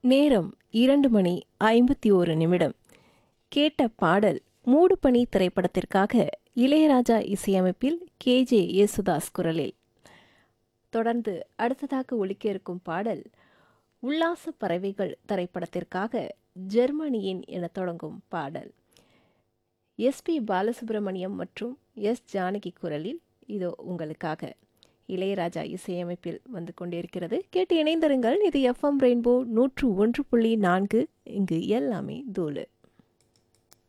நேரம் இரண்டு மணி ஐம்பத்தி ஒரு நிமிடம் கேட்ட பாடல் மூடுபனி திரைப்படத்திற்காக இளையராஜா இசையமைப்பில் கே ஜே யேசுதாஸ் குரலில் தொடர்ந்து அடுத்ததாக ஒலிக்க இருக்கும் பாடல் உல்லாச பறவைகள் திரைப்படத்திற்காக ஜெர்மனியின் என தொடங்கும் பாடல் எஸ்பி பாலசுப்ரமணியம் மற்றும் எஸ் ஜானகி குரலில் இதோ உங்களுக்காக இளையராஜா இசையமைப்பில் வந்து கொண்டிருக்கிறது கேட்டு இணைந்திருங்கள் இது எஃப்எம் ரெயின்போ நூற்று ஒன்று புள்ளி நான்கு இங்கு எல்லாமே தூளு